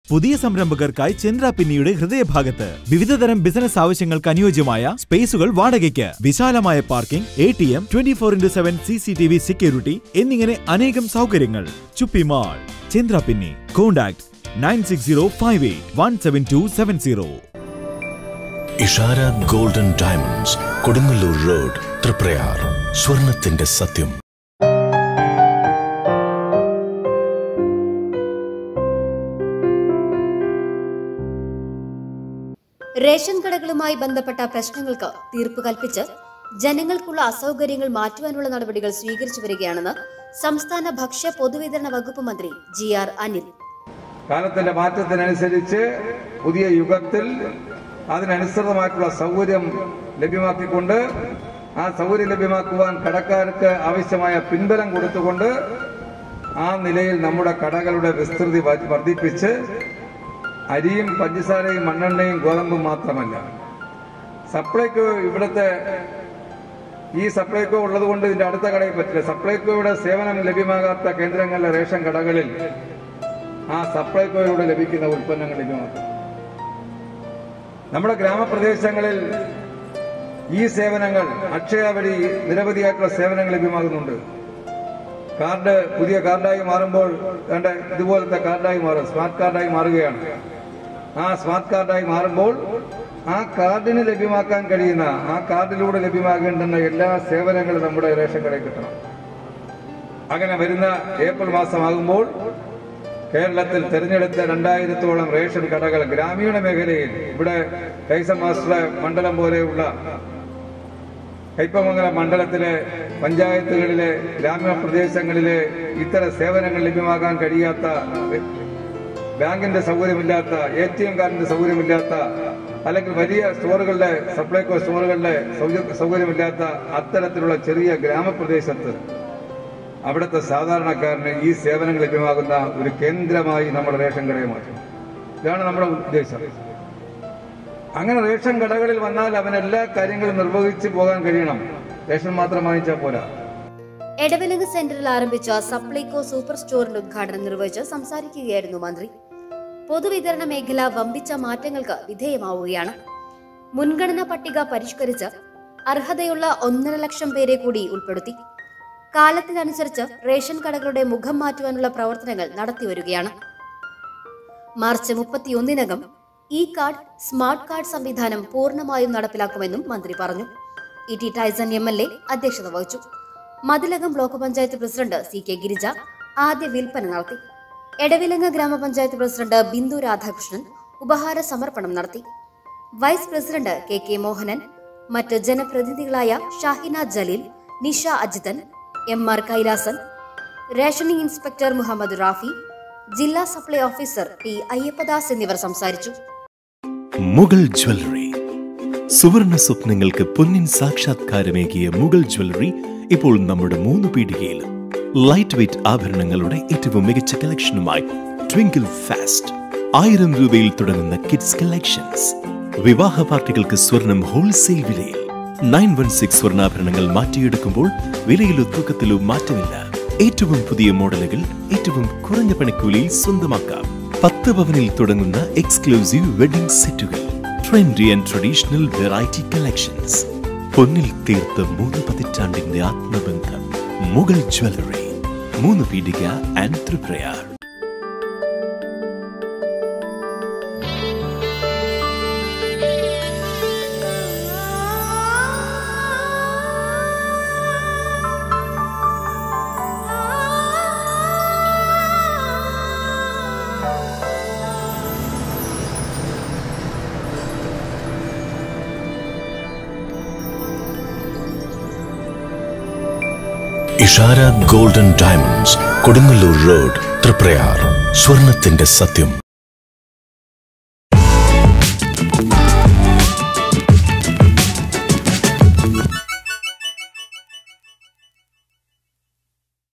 പുതിയ സംരംഭകർക്കായി ചന്ദ്ര പിന്നിയുടെ ഹൃദയഭാഗത്ത് വിവിധതരം ബിസിനസ് ആവശ്യങ്ങൾക്ക് അനുയോജ്യമായ സ്പേസുകൾ വാടകയ്ക്ക് വിശാലമായ parking A T M twenty four into seven C C T V security എന്നിങ്ങനെ അനേകം സൗകര്യങ്ങൾ ചുപ്പി മാൾ ചന്ദ്ര പിന്നി contact nine six zero five eight one seven two seven zero Ishara golden diamonds Kodungallur road Triprayar സ്വർണത്തിന്റെ സത്യം റേഷൻ കടകളുമായി ബന്ധപ്പെട്ട പ്രശ്നങ്ങൾക്ക് തീർപ്പ് കൽപ്പിച്ച് ജനങ്ങൾക്കുള്ള അസൗകര്യങ്ങൾ മാറ്റുവാനുള്ള നടപടികൾ സ്വീകരിച്ചു വരികയാണെന്ന് സംസ്ഥാന ഭക്ഷ്യ പൊതുവിതരണ വകുപ്പ് മന്ത്രി ജി ആർ അനിൽ കാലത്തിന്റെ മാറ്റത്തിനനുസരിച്ച് പുതിയ യുഗത്തിൽ അതിനനുസൃതമായിട്ടുള്ള സൗകര്യം ലഭ്യമാക്കിക്കൊണ്ട് ആ സൗകര്യം ലഭ്യമാക്കുവാൻ കടക്കാർക്ക് ആവശ്യമായ പിൻബലം കൊടുത്തുകൊണ്ട് ആ നിലയിൽ നമ്മുടെ കടകളുടെ വിസ്തൃതി വ- വർദ്ധിപ്പിച്ച് അരിയും പഞ്ചസാരയും മണ്ണെണ്ണയും ഗോതമ്പും മാത്രമല്ല സപ്ലൈക്കോ ഇവിടുത്തെ ഈ സപ്ലൈക്കോ ഉള്ളത് കൊണ്ട് ഇതിന്റെ അടുത്ത കടയിൽ പറ്റില്ല സപ്ലൈക്കോയുടെ സേവനം ലഭ്യമാകാത്ത കേന്ദ്രങ്ങളിലെ റേഷൻ കടകളിൽ ആ സപ്ലൈകോയിലൂടെ ലഭിക്കുന്ന ഉൽപ്പന്നങ്ങൾ ലഭ്യമാക്കും നമ്മുടെ ഗ്രാമപ്രദേശങ്ങളിൽ ഈ സേവനങ്ങൾ അക്ഷയ വഴി നിരവധിയായിട്ടുള്ള സേവനങ്ങൾ ലഭ്യമാകുന്നുണ്ട് കാർഡ് പുതിയ കാർഡായി മാറുമ്പോൾ വേണ്ട ഇതുപോലത്തെ കാർഡായി മാറും സ്മാർട്ട് കാർഡായി മാറുകയാണ് ആ സ്മാർട്ട് കാർഡായി മാറുമ്പോൾ ആ കാർഡിന് ലഭ്യമാക്കാൻ കഴിയുന്ന ആ കാർഡിലൂടെ ലഭ്യമാകേണ്ടുന്ന എല്ലാ സേവനങ്ങളും നമ്മുടെ റേഷൻ കടയിൽ കിട്ടണം അങ്ങനെ വരുന്ന ഏപ്രിൽ മാസമാകുമ്പോൾ കേരളത്തിൽ തെരഞ്ഞെടുത്ത രണ്ടായിരത്തോളം റേഷൻ കടകൾ ഗ്രാമീണ മേഖലയിൽ ഇവിടെ കൈസം മാസ്റ്റർ മണ്ഡലം പോലെയുള്ള കൈപ്പമംഗലം മണ്ഡലത്തിലെ പഞ്ചായത്തുകളിലെ ഗ്രാമീണ പ്രദേശങ്ങളിലെ ഇത്തരം സേവനങ്ങൾ ലഭ്യമാകാൻ കഴിയാത്ത ബാങ്കിന്റെ സൗകര്യമില്ലാത്ത എ ടി എം കാർഡിന്റെ സൗകര്യമില്ലാത്ത അല്ലെങ്കിൽ വലിയ സ്റ്റോറുകളുടെ സപ്ലൈകോ സ്റ്റോറുകളുടെ സൗക- സൗകര്യമില്ലാത്ത അത്തരത്തിലുള്ള ചെറിയ ഗ്രാമപ്രദേശത്ത് അവിടുത്തെ സാധാരണക്കാരന് ഈ സേവനങ്ങൾ ലഭ്യമാകുന്ന ഒരു കേന്ദ്രമായി നമ്മുടെ റേഷൻ കടയെ മാറ്റും ഇതാണ് നമ്മുടെ ഉദ്ദേശം അങ്ങനെ റേഷൻ കടകളിൽ വന്നാൽ അവൻ എല്ലാ കാര്യങ്ങളും നിർവഹിച്ച് പോകാൻ കഴിയണം റേഷൻ മാത്രം വാങ്ങിച്ചാൽ പോരാ എടവിലങ്ങ് സെന്ററിൽ ആരംഭിച്ച സപ്ലൈകോ സൂപ്പർ സ്റ്റോറിന്റെ ഉദ്ഘാടനം നിർവഹിച്ച് സംസാരിക്കുകയായിരുന്നു മന്ത്രി പൊതുവിതരണ മേഖല വമ്പിച്ച മാറ്റങ്ങൾക്ക് വിധേയമാവുകയാണ് മുൻഗണനാ പട്ടിക പരിഷ്കരിച്ച് അർഹതയുള്ള ഒന്നര ലക്ഷം പേരെ കൂടി ഉൾപ്പെടുത്തി കാലത്തിനനുസരിച്ച് റേഷൻ കടകളുടെ മുഖം മാറ്റുവാനുള്ള പ്രവർത്തനങ്ങൾ നടത്തിവരികയാണ് മാർച്ച് മുപ്പത്തിയൊന്നിനകം ഇ കാർഡ് സ്മാർട്ട് കാർഡ് സംവിധാനം പൂർണ്ണമായും നടപ്പിലാക്കുമെന്നും മന്ത്രി പറഞ്ഞു E T Tyson M L A അധ്യക്ഷത വഹിച്ചു Mathilakam block panchayat president C K Girija ആദ്യ വിൽപ്പന നടത്തി എടവിലങ്ങ് ഗ്രാമപഞ്ചായത്ത് പ്രസിഡന്റ് ബിന്ദു രാധാകൃഷ്ണൻ ഉപഹാര സമർപ്പണം നടത്തി vice president K K Mohanan മറ്റ് ജനപ്രതിനിധികളായ Shahina Jaleel Nisha Ajithan M R Kailasan rationing inspector Muhammad Rafi ജില്ലാ സപ്ലൈ ഓഫീസർ ടി അയ്യപ്പദാസ് എന്നിവർ സംസാരിച്ചു മുഗൾ ജ്വല്ലറി സുവർണ സ്വപ്നങ്ങൾക്ക് പൊന്നിൻ സാക്ഷാത്കാരമേകിയ മുഗൾ ജ്വല്ലറി ഇപ്പോൾ നമ്മുടെ മൂന്ന് പീടികയിലും ലൈറ്റ് വെയ്റ്റ് ആഭരണങ്ങളുടെ ഏറ്റവും മികച്ച കളക്ഷനുമായി ട്വിങ്കിൾ ഫാസ്റ്റ് ആയിരം രൂപയിൽ തുടങ്ങുന്ന കിഡ്സ് കളക്ഷൻസ് വിവാഹ പാർട്ടികൾക്ക് സ്വർണം ഹോൾസെയിൽ വിലയിൽ നയൻ വൺ സിക്സ് സ്വർണ്ണാഭരണങ്ങൾ മാറ്റിയെടുക്കുമ്പോൾ വിലയിലോ തൂക്കത്തിലോ മാറ്റമില്ല ഏറ്റവും പുതിയ മോഡലുകൾ ഏറ്റവും കുറഞ്ഞ പണിക്കൂലിയിൽ സ്വന്തമാക്കാം പത്ത് പവനിൽ തുടങ്ങുന്ന എക്സ്ക്ലൂസീവ് വെഡിംഗ് സെറ്റുകൾ trendy and traditional variety collections പൊന്നിൽ തീർത്ത മൂന്ന് പതിറ്റാണ്ടിന്റെ ആത്മബന്ധം മുഗൾ ജ്വല്ലറി മൂന്ന് പീടിക and Triprayar Ishara golden diamonds Kodungallur road Triprayar സ്വർണത്തിന്റെ സത്യം